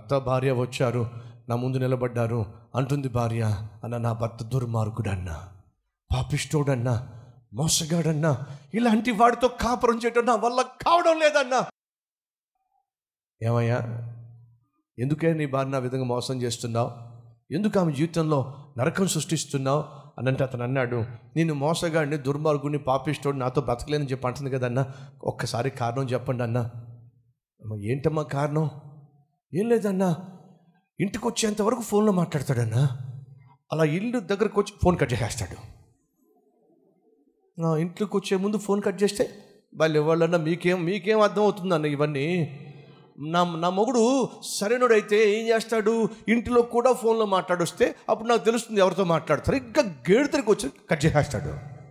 భర్త భార్య వచ్చారు నా ముందు నిలబడ్డారు అంటుంది భార్య అన్న నా భర్త దుర్మార్గుడన్నా పాపిష్టోడన్నా మోసగాడన్నా ఇలాంటి వాడితో కాపురం చేయడం నా వల్ల కావడం లేదన్నా ఏమయ్యా ఎందుకే నీ భార్య నా విధంగా మోసం చేస్తున్నావు ఎందుకు ఆమె జీవితంలో నరకం సృష్టిస్తున్నావు అని అంటే అతను అన్నాడు నేను మోసగాడిని దుర్మార్గుని పాపిస్తోడు నాతో బ్రతకలేని చెప్పి అంటుంది కదన్నా ఒక్కసారి కారణం చెప్పండి అన్నా అమ్మ, ఏంటమ్మా కారణం ఏం లేదన్నా ఇంటికి వచ్చేంత వరకు ఫోన్లో మాట్లాడతాడన్నా అలా ఇల్లు దగ్గరకు వచ్చి ఫోన్ కట్ చేసేస్తాడు నా ఇంట్లోకి వచ్చే ముందు ఫోన్ కట్ చేస్తే వాళ్ళు ఎవరన్నా మీకేం మీకేం అర్థం అవుతుందన్న ఇవన్నీ నా నా మొగుడు సరైనడైతే ఏం చేస్తాడు ఇంటిలో కూడా ఫోన్లో మాట్లాడొస్తే అప్పుడు నాకు తెలుస్తుంది ఎవరితో మాట్లాడతారు ఇంకా గేడు తిరిగి వచ్చి కట్ చేసేస్తాడు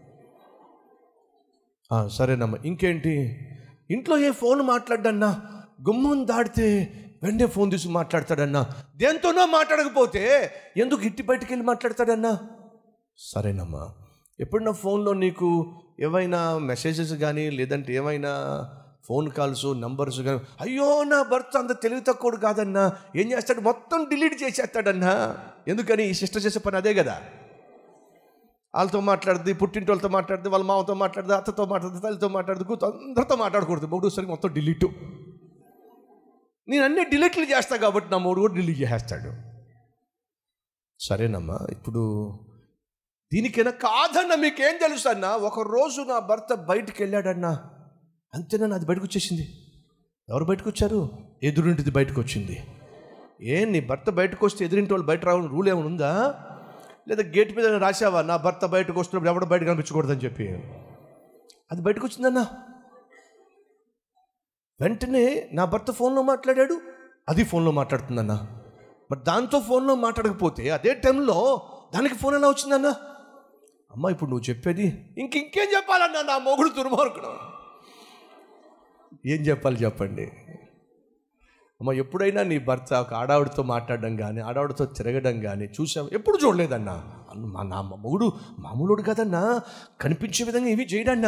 ఆ, సరేనమ్మా ఇంకేంటి ఇంట్లో ఏ ఫోన్ మాట్లాడన్నా గుమ్మం దాడితే వెంటనే ఫోన్ తీసి మాట్లాడతాడన్నా దేంతోనో మాట్లాడకపోతే ఎందుకు ఇట్టి బయటికి వెళ్ళి మాట్లాడతాడన్నా సరేనమ్మా ఎప్పుడు నా ఫోన్లో నీకు ఏవైనా మెసేజెస్ కానీ లేదంటే ఏమైనా ఫోన్ కాల్స్ నంబర్స్ కానీ అయ్యో నా భర్త అంత తెలివి తక్కువడు కాదన్నా ఏం చేస్తాడు మొత్తం డిలీట్ చేసేస్తాడన్నా ఎందుకని ఈ సిస్టర్ చేసే పని అదే కదా వాళ్ళతో మాట్లాడుద్ది పుట్టింటి వాళ్ళతో మాట్లాడుద్ది వాళ్ళ మామతో మాట్లాడుద్ది అత్తతో మాట్లాడుద్ది తల్లితో మాట్లాడుద్ది కూతురు అందరితో మాట్లాడకూడదు మూడు సరికి మొత్తం డిలీట్ నేను అన్ని డిలీట్లు చేస్తా కాబట్టి నా మూడు కూడా డిలీట్ చేసేస్తాడు సరేనమ్మా ఇప్పుడు దీనికైనా కాదన్నా మీకేం తెలుసు అన్న ఒక రోజు నా భర్త బయటికి వెళ్ళాడన్నా అంతేనా నాది బయటకు వచ్చేసింది ఎవరు బయటకు వచ్చారు ఎదురింటిది బయటకు వచ్చింది ఏ నీ భర్త బయటకు వస్తే ఎదురింటి వాళ్ళు బయట రావడం రూల్ ఏమైనా ఉందా లేదా గేట్ మీద రాసావా నా భర్త బయటకు వస్తున్నప్పుడు ఎవడ బయట కనిపించకూడదని చెప్పి అది బయటకు వచ్చిందన్నా వెంటనే నా భర్త ఫోన్లో మాట్లాడాడు అది ఫోన్లో మాట్లాడుతుందన్నా మరి దాంతో ఫోన్లో మాట్లాడకపోతే అదే టైంలో దానికి ఫోన్ ఎలా వచ్చిందన్నా అమ్మ ఇప్పుడు నువ్వు చెప్పేది ఇంక ఇంకేం చెప్పాలన్నా నా మొగుడు దుర్మార్గుడు ఏం చెప్పాలి చెప్పండి అమ్మ ఎప్పుడైనా నీ భర్త ఒక ఆడావిడితో మాట్లాడడం కానీ ఆడావిడితో తిరగడం కానీ చూసావు ఎప్పుడు చూడలేదన్నా అన్న, మా నా మొగుడు మామూలుడు కదన్నా కనిపించే విధంగా ఏమి చేయడన్నా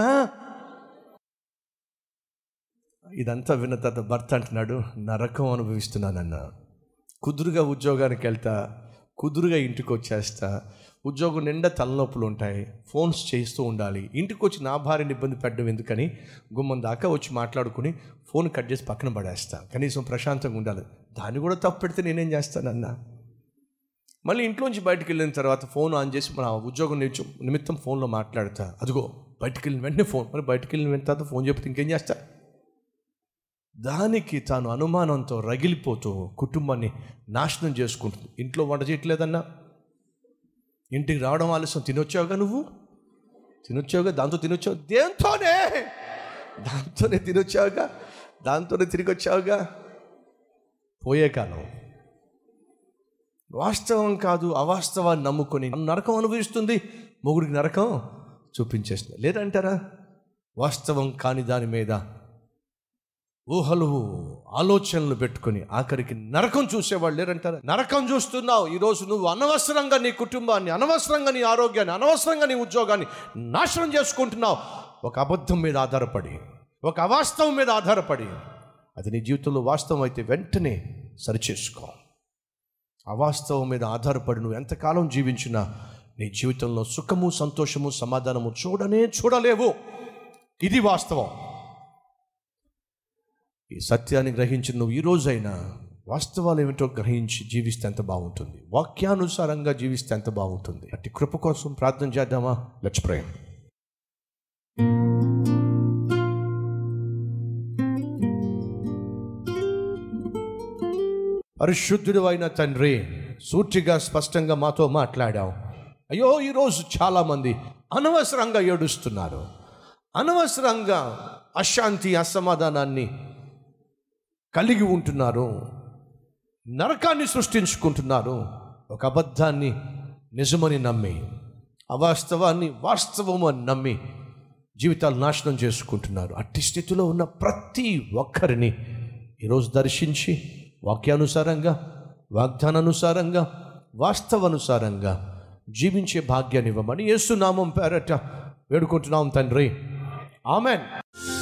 ఇదంతా విన్న తర్వాత భర్త అంటున్నాడు నరకం అనుభవిస్తున్నానన్నా కుదురుగా ఉద్యోగానికి వెళ్తా కుదురుగా ఇంటికి వచ్చేస్తా ఉద్యోగం నిండా తలనొప్పులు ఉంటాయి ఫోన్స్ చేస్తూ ఉండాలి ఇంటికి వచ్చి నా భార్యని ఇబ్బంది పెట్టడం ఎందుకని గుమ్మం దాకా వచ్చి మాట్లాడుకుని ఫోన్ కట్ చేసి పక్కన పడేస్తా కనీసం ప్రశాంతంగా ఉండాలి దాన్ని కూడా తప్పు పెడితే నేనేం చేస్తానన్నా మళ్ళీ ఇంట్లోంచి బయటికి వెళ్ళిన తర్వాత ఫోన్ ఆన్ చేసి మన ఉద్యోగం నిమిత్తం నిమిత్తం ఫోన్లో మాట్లాడతా అదిగో బయటికి వెళ్ళిన వెంటనే ఫోన్ మరి బయటికి వెళ్ళిన వెంటనే తర్వాత ఫోన్ చెప్తే ఇంకేం చేస్తా దానికి తాను అనుమానంతో రగిలిపోతూ కుటుంబాన్ని నాశనం చేసుకుంటుంది ఇంట్లో వంట చేయట్లేదన్నా ఇంటికి రావడం ఆలస్యం తినొచ్చావుగా నువ్వు తినొచ్చావుగా దాంతో తినొచ్చావు దేంతోనే దాంతోనే తినొచ్చావుగా దాంతోనే తిరిగి వచ్చావుగా పోయే కాలం వాస్తవం కాదు అవాస్తవాన్ని నమ్ముకొని నరకం అనుభవిస్తుంది మొగుడికి నరకం చూపించేస్తుంది లేదంటారా వాస్తవం కాని దాని మీద ఊహలు ఆలోచనలు పెట్టుకొని ఆఖరికి నరకం చూసేవాళ్ళు లేరంటారా నరకం చూస్తున్నావు ఈరోజు నువ్వు అనవసరంగా నీ కుటుంబాన్ని అనవసరంగా నీ ఆరోగ్యాన్ని అనవసరంగా నీ ఉద్యోగాన్ని నాశనం చేసుకుంటున్నావు ఒక అబద్ధం మీద ఆధారపడి ఒక అవాస్తవం మీద ఆధారపడి అది నీ జీవితంలో వాస్తవం అయితే వెంటనే సరిచేసుకో అవాస్తవం మీద ఆధారపడి నువ్వు ఎంతకాలం జీవించినా నీ జీవితంలో సుఖము సంతోషము సమాధానము చూడనే చూడలేవు ఇది వాస్తవం ఈ సత్యాన్ని గ్రహించి నువ్వు ఈ రోజైనా వాస్తవాలు ఏమిటో గ్రహించి జీవిస్తే ఎంత బాగుంటుంది వాక్యానుసారంగా జీవిస్తే ఎంత బాగుంటుంది అట్టి కృప కోసం ప్రార్థన చేద్దామా లెట్స్ ప్రే పరిశుద్ధుడు అయిన తండ్రి సూటిగా స్పష్టంగా మాతో మాట్లాడాం అయ్యో ఈరోజు చాలామంది అనవసరంగా ఏడుస్తున్నారు అనవసరంగా అశాంతి అసమాధానాన్ని కలిగి ఉంటున్నారు నరకాన్ని సృష్టించుకుంటున్నారు ఒక అబద్ధాన్ని నిజమని నమ్మి అవాస్తవాన్ని వాస్తవము అని నమ్మి జీవితాలు నాశనం చేసుకుంటున్నారు అట్టి స్థితిలో ఉన్న ప్రతి ఒక్కరిని ఈరోజు దర్శించి వాక్యానుసారంగా వాగ్దానానుసారంగా వాస్తవానుసారంగా జీవించే భాగ్యాన్ని ఇవ్వమని యేసునామం పేరట వేడుకుంటున్నాం తండ్రి ఆమెన్